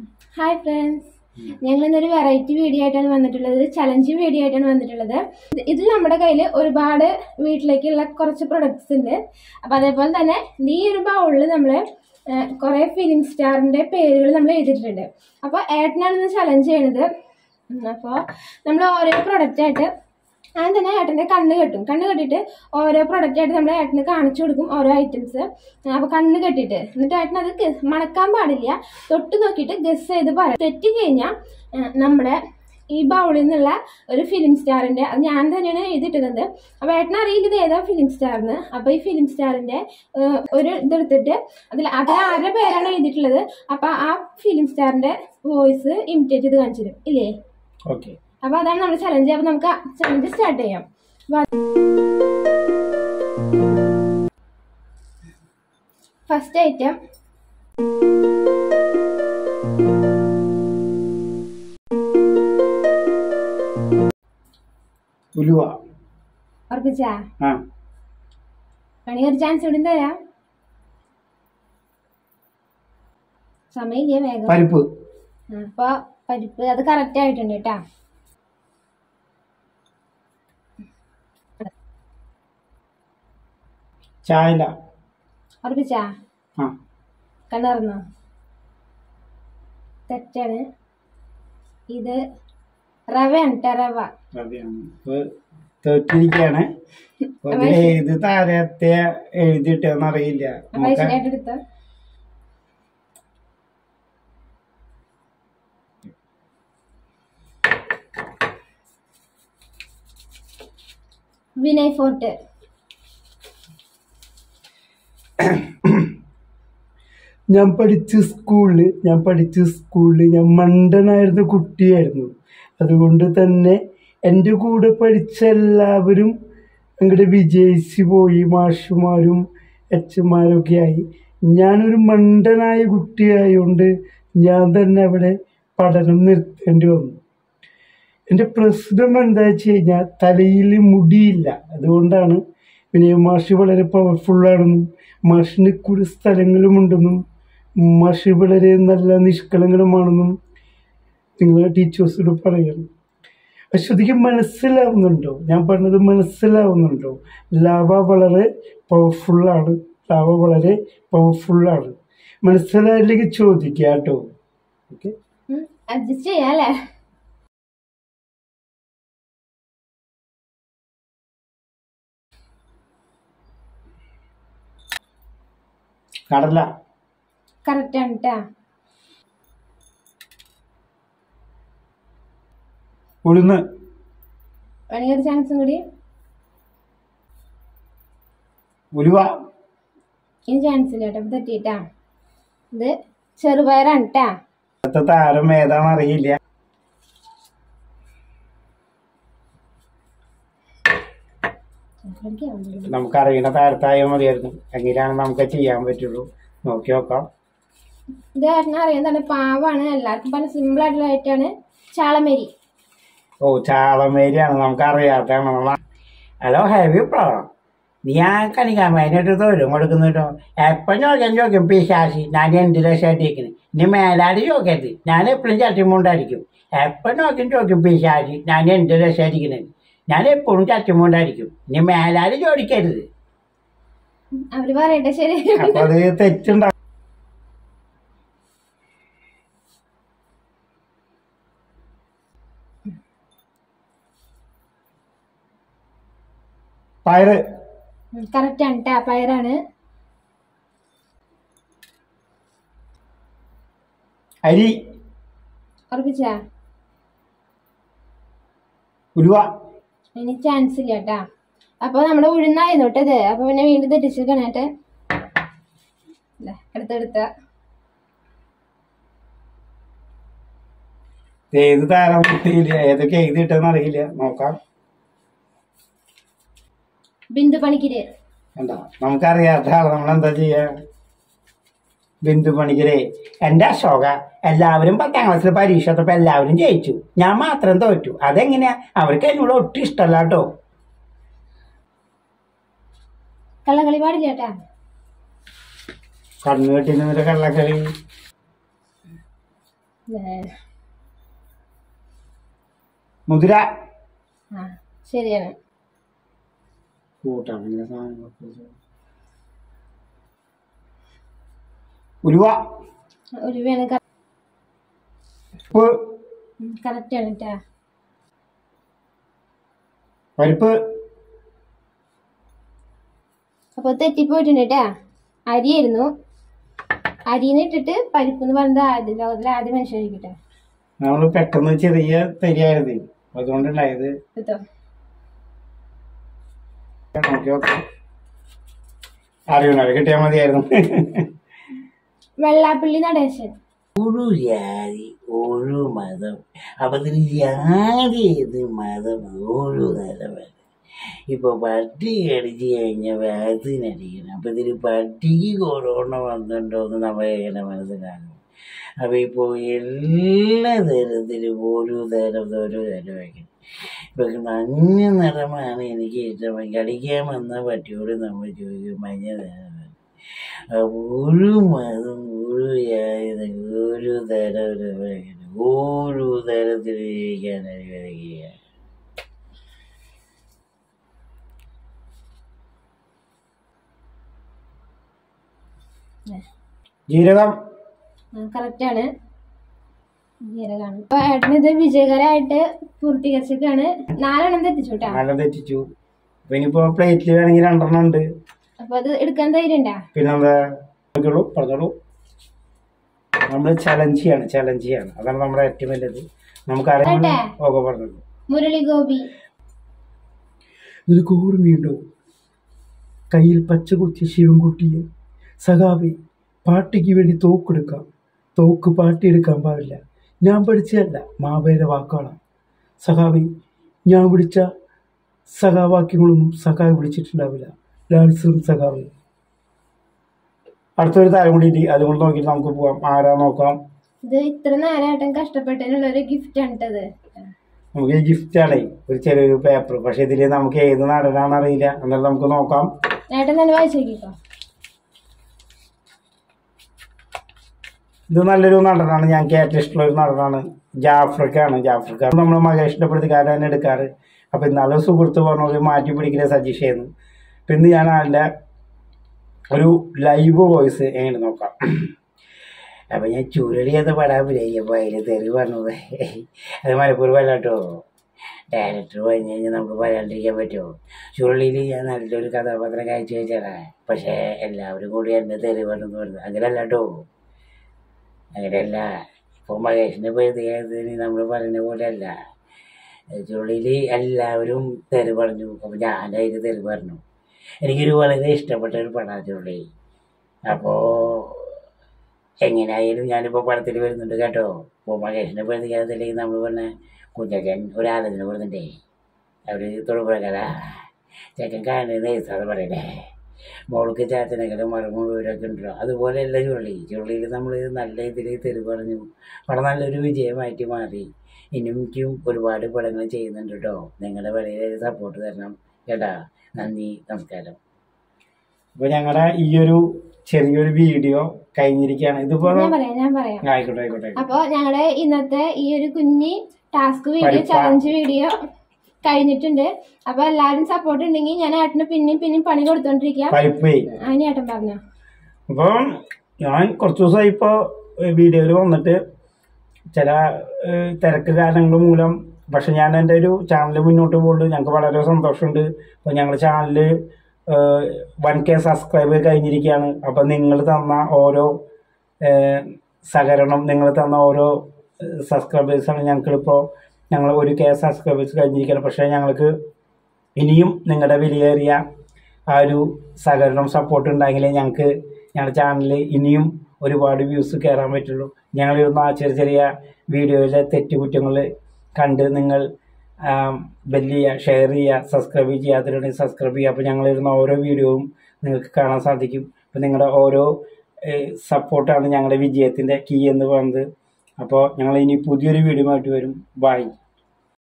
Hi friends ഞങ്ങൾ ഇന്നൊരു variety video ആയിട്ടാണ് വന്നിട്ടുള്ളത് ചലഞ്ച് വീഡിയോ ആയിട്ടാണ് വന്നിട്ടുള്ളത് ഇത് ഇതിൽ നമ്മുടെ കയ്യിൽ ഒരുപാട് വീട്ടിലേക്കുള്ള കുറച്ച് പ്രൊഡക്ട്സ് ഉണ്ട് അപ്പോൾ അതേപോലെ തന്നെ ഈ ഒരു ബൗളിൽ നമ്മൾ കുറേ ഫിലിം സ്റ്റാറിൻ്റെ പേരുകൾ നമ്മൾ എഴുതിയിട്ടുണ്ട് അപ്പോൾ ഏട്ടനാണ് ഇന്ന് ചലഞ്ച് ചെയ്യണത് അപ്പോൾ നമ്മൾ ഓരോ പ്രൊഡക്റ്റ് ആയിട്ട് ആദ്യം തന്നെ ഏട്ടൻ്റെ കണ്ണ് കെട്ടും കണ്ണ് കെട്ടിയിട്ട് ഓരോ പ്രൊഡക്റ്റ് ആയിട്ട് നമ്മൾ ഏട്ടന് കാണിച്ചു കൊടുക്കും ഓരോ ഐറ്റംസ് അപ്പോൾ കണ്ണ് കെട്ടിയിട്ട് എന്നിട്ട് ഏട്ടൻ അത് ഗ- മണക്കാൻ പാടില്ല തൊട്ട് നോക്കിയിട്ട് ഗസ് ചെയ്ത് പറയാം തെറ്റി കഴിഞ്ഞാൽ നമ്മുടെ ഈ ബൗളിൽ നിന്നുള്ള ഒരു ഫിലിം സ്റ്റാറിൻ്റെ അത് ഞാൻ തന്നെയാണ് എഴുതിയിട്ടത് അപ്പോൾ ഏട്ടൻ അറിയില്ല ഇത് ഏതാ ഫിലിം സ്റ്റാറിന് അപ്പോൾ ഈ ഫിലിം സ്റ്റാറിൻ്റെ ഒരു ഇതെടുത്തിട്ട് അതിൽ അതിൽ ആരുടെ പേരാണ് എഴുതിയിട്ടുള്ളത് അപ്പോൾ ആ ഫിലിം സ്റ്റാറിൻ്റെ വോയിസ് ഇമിറ്റേറ്റ് ചെയ്ത് കാണിച്ചു തരും ഇല്ലേ ഓക്കെ അപ്പൊ അതാണ് നമ്മുടെ ചലഞ്ച് അപ്പൊ നമുക്ക് ചലഞ്ച് സ്റ്റാർട്ട് ചെയ്യാം ഫസ്റ്റ് ഐറ്റം ഉലുവ ഉറപ്പിച്ചാ ആ വേണമെങ്കിൽ ഒരു ചാൻസ് ഇവിടെ തരാം സമയമില്ല വേഗം പരിപ്പ് ആ, അപ്പൊ പരിപ്പ് അത് കറക്റ്റ് ആയിട്ടുണ്ട് കേട്ടാ ചായല ഉറപ്പിച്ചാ ആ കണ്ണറന്നോ തെറ്റാണ് ഇത് റവയാണ് കേട്ടോ റവ റവയാണ് ഇപ്പൊ തോറ്റിരിക്കാണ് ഇതിൽ ഏത് താരത്തെ എഴുതിയിട്ടെന്ന് അറിയില്ല അപ്പൊ നമുക്ക് ഐശ്വര്യായിട്ട് എടുത്തോ വിനയ് ഫോർട്ട് ഞാൻ പഠിച്ച സ്കൂളിൽ ഞാൻ പഠിച്ച സ്കൂളിൽ ഞാൻ മണ്ടനായിരുന്ന കുട്ടിയായിരുന്നു അതുകൊണ്ട് തന്നെ എൻ്റെ കൂടെ പഠിച്ച എല്ലാവരും അങ്ങോട്ട് വിജയിച്ച് പോയി മാഷുമാരും അച്ഛന്മാരൊക്കെ ആയി ഞാനൊരു മണ്ടനായ കുട്ടിയായതുകൊണ്ട് ഞാൻ തന്നെ അവിടെ പഠനം നിർത്തേണ്ടി വന്നു എൻ്റെ പ്രശ്നം എന്താ വെച്ച് കഴിഞ്ഞാൽ തലയിൽ മുടിയില്ല അതുകൊണ്ടാണ് വിനയ മാഷ് വളരെ പവർഫുള്ളാണെന്നും മാഷിന് കുറെ സ്ഥലങ്ങളുമുണ്ടെന്നും മാഷ് വളരെ നല്ല നിഷ്കളങ്കരമാണെന്നും നിങ്ങൾ ടീച്ചേഴ്സോട് പറയണം അശ്വതിക്ക് മനസ്സിലാവുന്നുണ്ടോ ഞാൻ പറഞ്ഞത് മനസ്സിലാവുന്നുണ്ടോ ലാവ വളരെ പവർഫുള്ളാണ് ലാവ വളരെ പവർഫുള്ളാണ് മനസ്സിലായില്ലെങ്കിൽ ചോദിക്കുക കേട്ടോ ഓക്കെ അഡ്ജസ്റ്റ് ചെയ്യാല്ലേ കടല കറക്റ്റ് ആണ് കേട്ടാ ഉഴുന്ന് വേണമെങ്കിൽ ഒരു ചാൻസും കൂടി ഉലുവ ഇനി ചാൻസ് ഇല്ല കേട്ടോ ഇപ്പൊ തെറ്റിട്ടാ ഇത് ചെറുപയറാണ് കേട്ടാ ഇന്നത്തെ താരം ഏതാണെന്ന് അറിയില്ല നമുക്ക് അറിയുന്ന താരത്തായ മതിയായിരുന്നു എങ്ങനെയാണ് നമുക്ക് ചെയ്യാൻ പറ്റുള്ളൂ നോക്കി നോക്കാം ഇത് ഏട്ടനെ അറിയാൻ പാവാണ് എല്ലാവർക്കും പറഞ്ഞ സിമ്പിൾ ആയിട്ടുള്ള ആയിട്ടാണ് ചാളമേരി ഓ ചാളമേരിയാണ് നമുക്ക് അറിയാത്തതാണ് ഹലോ ഹാവി പ്രോ നീ ആ കണിക്കാമേനായിട്ട് തൊഴിലും കൊടുക്കുന്നുട്ടോ എപ്പം ചോദിക്കാൻ ചോദിക്കും പിശാശി ഞാൻ എന്ത് രക്ഷമായിട്ടിരിക്കുന്നു ഇനി മേലാടി ചോദിക്കരുത് ഞാൻ എപ്പോഴും ചട്ടിമുണ്ടായിരിക്കും എപ്പം നോക്കും ചോദിക്കും പിശാശി ഞാൻ എന്ത് രക്ഷമായിരിക്കുന്നത് ഞാൻ എപ്പോഴും ചട്ടിമുണ്ടായിരിക്കും ഇനി മേലാടി ചോദിക്കരുത് അവര് പറയട്ടെ ശരി അപ്പൊ അത് തെറ്റുണ്ടാവും പയറ് കറക്റ്റ് ആണ് കേട്ടാ പയറാണ് അരി ഉറപ്പിച്ചാ ഉലുവ ഇനി ചാൻസ് ഇല്ല കേട്ടാ അപ്പൊ നമ്മുടെ ഉഴുന്നായിരുന്നു കേട്ടോ ഇത് അപ്പൊ പിന്നെ വീണ്ടും തെറ്റിച്ചിരിക്കണേട്ടെ എടുത്തെടുത്ത ഏത് താരം കിട്ടിയില്ല ഏതൊക്കെ എഴുതിയിട്ടെന്ന് അറിയില്ല നോക്കാം ബിന്ദു പണിക്കിര് എന്താ നമുക്കറിയാത്ത ആളെ നമ്മളെന്താ ചെയ്യാ ബിന്ദു പണിക്കരെ എന്റെ അശോക എല്ലാവരും പത്താം ക്ലാസ്സിൽ പരീക്ഷ എടുത്തപ്പോ എല്ലാവരും ജയിച്ചു ഞാൻ മാത്രം തോറ്റു അതെങ്ങനെയാ അവർക്ക് എന്നോട് ഒട്ടും ഇഷ്ടമല്ല കേട്ടോ കള്ളക്കളി പാടില്ല കേട്ടാ കണ്ണു കെട്ടി നിന്നിട്ട് കള്ളക്കളി ഏ, മുതിര ആ ശരിയാണ് കൂട്ടാൻ ഇങ്ങനെ സാധനങ്ങളൊക്കെ ഉലുവ ഒരു വേണം ഉപ്പ് കറക്റ്റ് ആണ് കേട്ടാ പരിപ്പ് അപ്പോൾ തെറ്റിപ്പോയിട്ടുണ്ട് കേട്ടാ അരിയായിരുന്നു അരിന്ന് ഇട്ടിട്ട് പരിപ്പ് എന്ന് പറഞ്ഞത് ആദ്യം ലോകത്തിലെ ആദ്യം മനുഷ്യരിക്കട്ടെ നമ്മൾ പെട്ടെന്ന് ചെറിയ തരിയായത് അതുകൊണ്ടുണ്ടായത് കേട്ടോ നോക്കി നോക്കാം അറിയണല്ലോ കിട്ടിയാൽ മതിയായിരുന്നു വെള്ളാപ്പള്ളി നടേശൻ ഒരു ജാതി ഒരു മതം അപ്പൊ ഇതിന് ജാതി ഏത് മതം ഒരു നിലവല്ല ഇപ്പൊ പട്ടി കടിച്ചു കഴിഞ്ഞാൽ വാക്സിൻ അടിക്കണം അപ്പൊ ഇതിന് പട്ടിക്ക് കൊറോണ വന്നിട്ടുണ്ടോ എന്ന് നമ്മൾ എങ്ങനെ മനസ്സിലാക്കും അപ്പൊ ഇപ്പോ എല്ലാ തരത്തിലും ഓരോ തരം ഓരോ തരം വയ്ക്കണം ഇപ്പൊ മഞ്ഞ നിറമാണ് എനിക്ക് ഇഷ്ടം കടിക്കാൻ വന്ന പട്ടിയോട് നമ്മൾ ചോദിക്കും മഞ്ഞ നിറം ഒരു മതം ഒരു ജാതി ഒരു തരം ഒരു വഴിയാണ്. ഒരു തരത്തിൽ ജീവിക്കാൻ അനുവദിക്കുക ജീരകം കറക്റ്റ് ആണ് ജീരകാണ് അപ്പൊ ഏട്ടന് ഇത് വിജയകരമായിട്ട് പൂർത്തീകരിച്ചിട്ടാണ് നാലെണ്ണം തെറ്റിച്ചു കേട്ടാ നല്ല തെറ്റിച്ചു അപ്പൊ ഇനിയിപ്പോ പ്ലേറ്റിൽ വേണമെങ്കിൽ രണ്ടെണ്ണം ഉണ്ട് അപ്പൊ അത് എടുക്കാൻ ധൈര്യം ഉണ്ടാ പിന്നെന്താ പറഞ്ഞോളൂ പറഞ്ഞോളൂ നമ്മൾ ചലഞ്ച് ചെയ്യാണ് ചലഞ്ച് ചെയ്യാണ് അതാണ് നമ്മുടെ ഏറ്റവും വലുത് നമുക്കറിയാം അതെ. ഓക്കെ പറഞ്ഞോളൂ മുരളി ഗോപി നിനക്ക് ഓർമ്മയുണ്ടോ കയ്യിൽ പച്ച കുത്തിയ ശിവൻകുട്ടിയെ സഖാവി പാട്ടിക്ക് വേണ്ടി തോക്കെടുക്കാം തോക്ക് പാട്ടിയെടുക്കാൻ പാടില്ല ഞാൻ പഠിച്ചതല്ല മാവേര വാക്കുകളാണ് സഖാവി ഞാൻ വിളിച്ച സഖാവാക്യങ്ങളൊന്നും സഖാവി വിളിച്ചിട്ടുണ്ടാവില്ല ലാൽസും സഖാവി അടുത്തൊരു താരം കൂടി ഉണ്ട് അതുകൊണ്ട് നോക്കിയിട്ട് നമുക്ക് പോവാം ആരാ നോക്കാം ഇത് ഇത്ര നേരമായിട്ടും കഷ്ടപ്പെട്ടതിനുള്ള ഒരു ഗിഫ്റ്റ് ആണ് ഇട്ടത് നമുക്ക് ഈ ഗിഫ്റ്റ് ആണേ ഒരു ചെറിയൊരു പേപ്പർ പക്ഷെ ഇതിൽ നമുക്ക് ഏത് നടനാണെന്ന് അറിയില്ല എന്നാലും നമുക്ക് നോക്കാം ഏട്ടൻ തന്നെ വായിച്ചു നോക്കിക്കോ ഇത് നല്ലൊരു നടനാണ് ഞങ്ങൾക്ക് ഏറ്റവും ഇഷ്ടമുള്ള ഒരു നടനാണ് ജാഫ്രിക്കാണ് ജാഫ്രിക്ക നമ്മൾ മഹേഷിന്റെ പ്രതികാരം തന്നെ എടുക്കാറ് അപ്പൊ ഇന്നാളെ സുഹൃത്ത് പറഞ്ഞ പോലെ മാറ്റി പിടിക്കുന്ന സജീഷ് ചെയ്യുന്നു അപ്പൊ ഇന്ന് ഞാൻ ആളുടെ ഒരു ലൈവ് വോയിസ് എങ്ങനെ നോക്കാം അപ്പൊ ഞാൻ ചുരുളിയത് പടാൻ അപ്പൊ അതിൽ തെറി പറഞ്ഞത് അത് മലപ്പൂർ വല്ലാട്ടോ ഡയറക്ടർ പറഞ്ഞു കഴിഞ്ഞാൽ നമുക്ക് പറയാണ്ടിരിക്കാൻ പറ്റുമോ ചുരുളിയിൽ ഞാൻ നല്ലൊരു കഥാപാത്രം കാഴ്ച വെച്ചാണ് പക്ഷേ എല്ലാവരും കൂടി എന്നെ തെറി പറഞ്ഞു പറഞ്ഞു അങ്ങനെയല്ല കേട്ടോ അങ്ങനെയല്ല ഇപ്പോൾ മഹേഷിൻ്റെ പ്രതികരണത്തിന് നമ്മൾ പറയുന്ന പോലെ അല്ല ചുള്ളിയിൽ എല്ലാവരും തെറി പറഞ്ഞു അപ്പോൾ ഞാൻ അതിന് തെറി പറഞ്ഞു എനിക്കൊരു വളരെ ഇഷ്ടപ്പെട്ട ഒരു പടമാണ് ചുള്ളി അപ്പോൾ എങ്ങനെയായാലും ഞാനിപ്പോൾ പടത്തിൽ വരുന്നുണ്ട് കേട്ടോ ഇപ്പോൾ മഹേഷിൻ്റെ പ്രതികരണത്തിലേക്ക് നമ്മൾ പറഞ്ഞ കുഞ്ഞച്ചൻ ഒരു ആലോചന കൊടുത്തിട്ടേ അവർ തൊടുപുഴക്കല ചെക്കൻ കാണുന്നത് നൈസാന്ന് പറയണേ മോൾക്ക് ചാച്ചനകലും മറമുഴുവരൊക്കെ ഉണ്ടല്ലോ അതുപോലെയല്ല ചുള്ളി ചുള്ളിയിൽ നമ്മൾ നല്ല ഇതിൽ തെറി പറഞ്ഞു പടം നല്ലൊരു വിജയമായിട്ട് മാറി എനിക്കും ഒരുപാട് പടങ്ങൾ ചെയ്യുന്നുണ്ട് കേട്ടോ നിങ്ങളുടെ വലിയ സപ്പോർട്ട് തരണം കേട്ടാ നന്ദി നമസ്കാരം അപ്പോൾ ഞങ്ങളുടെ ഈ ഒരു ചെറിയൊരു വീഡിയോ കഴിഞ്ഞിരിക്കുകയാണ് ഇതിപ്പോ ഞാൻ പറയാം ഞാൻ പറയാം ആയിക്കോട്ടെ ആയിക്കോട്ടെ അപ്പൊ ഞങ്ങളുടെ ഇന്നത്തെ ഈ ഒരു കുഞ്ഞി ടാസ്ക് വീഡിയോ പരിപ്പാ. ചലഞ്ച് വീഡിയോ കഴിഞ്ഞിട്ടുണ്ട് അപ്പൊ എല്ലാവരും സപ്പോർട്ട് ഉണ്ടെങ്കിൽ ഞാൻ ഏട്ടന് പിന്നെയും പിന്നെയും പണി കൊടുത്തോണ്ടിരിക്കാം പരിപ്പേ അതിന് ഏട്ടൻ പറഞ്ഞോ അപ്പം ഞാൻ കുറച്ച് ദിവസമായി ഇപ്പോൾ വീഡിയോയിൽ വന്നിട്ട് ചില ഏഹ്, തിരക്ക് കാരണങ്ങൾ മൂലം പക്ഷെ ഞാൻ എൻ്റെ ഒരു ചാനൽ മുന്നോട്ട് പോകുന്നുണ്ട് ഞങ്ങൾക്ക് വളരെ സന്തോഷമുണ്ട് അപ്പോൾ ഞങ്ങളുടെ ചാനൽ വൺ കെ സബ്സ്ക്രൈബ് കഴിഞ്ഞിരിക്കുകയാണ് അപ്പം നിങ്ങൾ തന്ന ഓരോ ഏഹ്, സഹകരണം നിങ്ങൾ തന്ന ഓരോ സബ്സ്ക്രൈബേഴ്സാണ് ഞങ്ങൾക്കിപ്പോൾ ഞങ്ങൾ ഒരു കെ സബ്സ്ക്രൈബേഴ്സ് കഴിഞ്ഞിരിക്കുകയാണ് പക്ഷേ ഞങ്ങൾക്ക് ഇനിയും നിങ്ങളുടെ വിലയേറിയ ആ ഒരു സഹകരണം സപ്പോർട്ട് ഉണ്ടെങ്കിലേ ഞങ്ങൾക്ക് ഞങ്ങളുടെ ചാനലിൽ ഇനിയും ഒരുപാട് വ്യൂസ് കയറാൻ പറ്റുള്ളൂ ഞങ്ങളിരുന്ന ആ ചെറിയ ചെറിയ വീഡിയോയിലെ തെറ്റുകുറ്റങ്ങൾ കണ്ട് നിങ്ങൾ ബെല്ല് ചെയ്യുക ഷെയർ ചെയ്യുക സബ്സ്ക്രൈബ് ചെയ്യാത്തവരുണ്ടെങ്കിൽ സബ്സ്ക്രൈബ് ചെയ്യുക അപ്പോൾ ഞങ്ങളിരുന്ന ഓരോ വീഡിയോയും നിങ്ങൾക്ക് കാണാൻ സാധിക്കും അപ്പോൾ നിങ്ങളുടെ ഓരോ സപ്പോർട്ടാണ് ഞങ്ങളുടെ വിജയത്തിൻ്റെ കീ എന്ന് പറയുന്നത് അപ്പോൾ ഞങ്ങൾ ഇനി പുതിയൊരു വീഡിയോ ആയിട്ട് വരും ബൈ